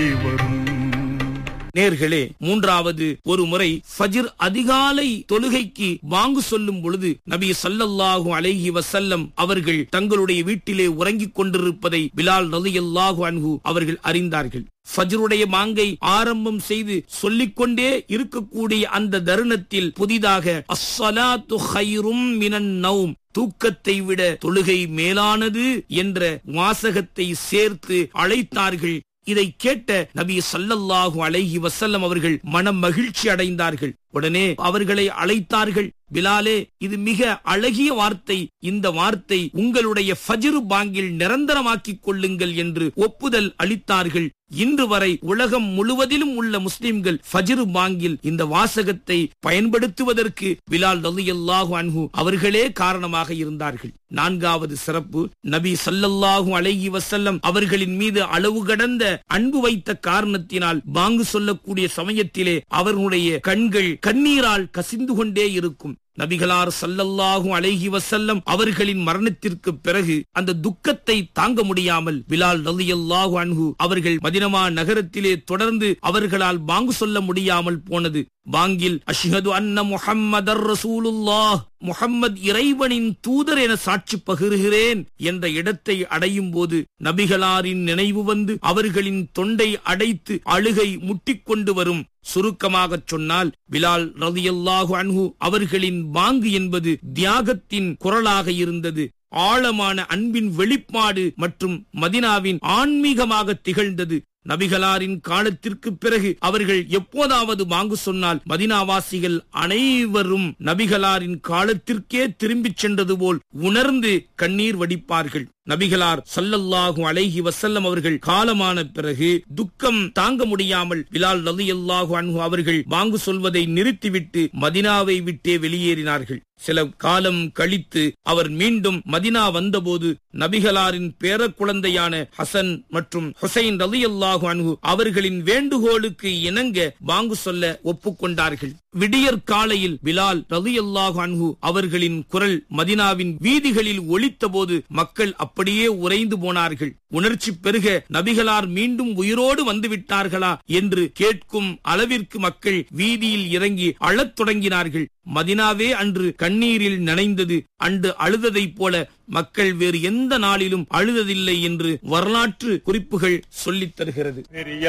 தேடி வரும் நேர்களே மூன்றாவது ஒரு முறை ஃபஜ்ர் அதிகாலை தொழுகைக்கு வாங்கு சொல்லும் பொழுது நபி ஸல்லல்லாஹு அலைஹி வஸல்லம் அவர்கள் தங்களுடைய வீட்டிலே உறங்கிக் கொண்டிருப்பதை பிலால் ரலியல்லாஹு அன்ஹு அவர்கள் அறிந்தார்கள் ஃபஜ்ருடைய மாங்கை ஆரம்பம் செய்து சொல்லிக்கொண்டே இருக்கக்கூடிய அந்த தருணத்தில் புதிதாக அஸ்ஸலாத்து ஹைரும் மினன் நௌம் தூக்கத்தை விட தொழுகை மேலானது என்ற வாசகத்தை சேர்த்து அழைத்தார்கள் இதை கேட்ட நபி ஸல்லல்லாஹு அலைஹி வஸல்லம் அவர்கள் மனம் மகிழ்ச்சி அடைந்தார்கள் உடனே அவர்களை அழைத்தார்கள் பிலாலே இது மிக அழகிய வார்த்தை இந்த வார்த்தை உங்களுடைய ஃபஜ்ரு பாங்கில் நிரந்தரமாக்கிக் கொள்ளுங்கள் என்று ஒப்புதல் அளித்தார்கள் இன்று வரை உலகம் முழுவதிலும் உள்ள முஸ்லிம்கள் ஃபஜ்ரு பாங்கில் இந்த வாசகத்தை பயன்படுத்துவதற்கு பிலால் ரலியல்லாஹு அன்ஹு அவர்களே காரணமாக இருந்தார்கள் நான்காவது சிறப்பு நபி ஸல்லல்லாஹு அலைஹி வஸல்லம் அவர்களின் மீது அளவு கடந்த அன்பு வைத்த காரணத்தினால் பாங்கு சொல்லக்கூடிய சமயத்திலே அவர்களுடைய கண்கள் கண்ணீரால் கசிந்து கொண்டே இருக்கும் நபிகளார் சல்லல்லாஹு அலைஹி வசல்லம் அவர்களின் மரணத்திற்கு பிறகு அந்த துக்கத்தை தாங்க முடியாமல் பிலால் ரலியல்லாஹு அன்ஹு அவர்கள் மதினமா நகரத்திலே தொடர்ந்து அவர்களால் பாங்கு சொல்ல முடியாமல் போனது பாங்கில் அஷ்ஹது அன்ன முஹம்மதர் ரசூலுல்லாஹ் முஹம்மத் இறைவனின் தூதர் என சாட்சி பகிர்கிறேன் என்ற இடத்தை அடையும் போது நபிகளாரின் நினைவு வந்து அவர்களின் தொண்டை அடைத்து அழுகை முட்டிக்கொண்டு வரும் சுருக்கமாகச் சொன்னால் பிலால் ரதியல்லாஹு அன்ஹு அவர்களின் பாங்கு என்பது தியாகத்தின் குரலாக இருந்தது ஆழமான அன்பின் வெளிப்பாடு மற்றும் மதினாவின் ஆன்மீகமாக திகழ்ந்தது நபிகளாரின் காலத்திற்கு பிறகு அவர்கள் எப்போதாவது வாங்கு சொன்னால் மதினாவாசிகள் அனைவரும் நபிகளாரின் காலத்திற்கே திரும்பிச் சென்றது போல் உணர்ந்து கண்ணீர் வடிப்பார்கள் நபிகளார் சல்லல்லாஹு அலைஹி வசல்லம் அவர்கள் காலமான பிறகு துக்கம் தாங்க முடியாமல் பிலால் ரலியல்லாஹு அன்ஹு அவர்கள் வாங்கு சொல்வதை நிறுத்திவிட்டு மதினாவை விட்டே வெளியேறினார்கள் சில காலம் கழித்து அவர் மீண்டும் மதினா வந்தபோது நபிகளாரின் பேர குழந்தையான ஹசன் மற்றும் ஹுசைன் ரலியல்லாஹு அன்ஹு அவர்களின் வேண்டுகோளுக்கு இணங்க வாங்கு சொல்ல ஒப்புக்கொண்டார்கள் விடியற் காலையில் பிலால் ரலியல்லாஹு அன்ஹு அவர்களின் குரல் மதினாவின் வீதிகளில் ஒலித்த போது மக்கள் அப்படியே உறைந்து போனார்கள் உணர்ச்சி பெருக நபிகளார் மீண்டும் உயிரோடு வந்து விட்டார்களா என்று கேட்கும் அளவிற்கு மக்கள் வீதியில் இறங்கி அழத் தொடங்கினார்கள் மதினாவே அன்று கண்ணீரில் நனைந்தது அன்று அழுததைப் போல மக்கள் வேறு எந்த நாளிலும் அழுததில்லை என்று வரலாற்று குறிப்புகள் சொல்லித் தருகிறது பெரிய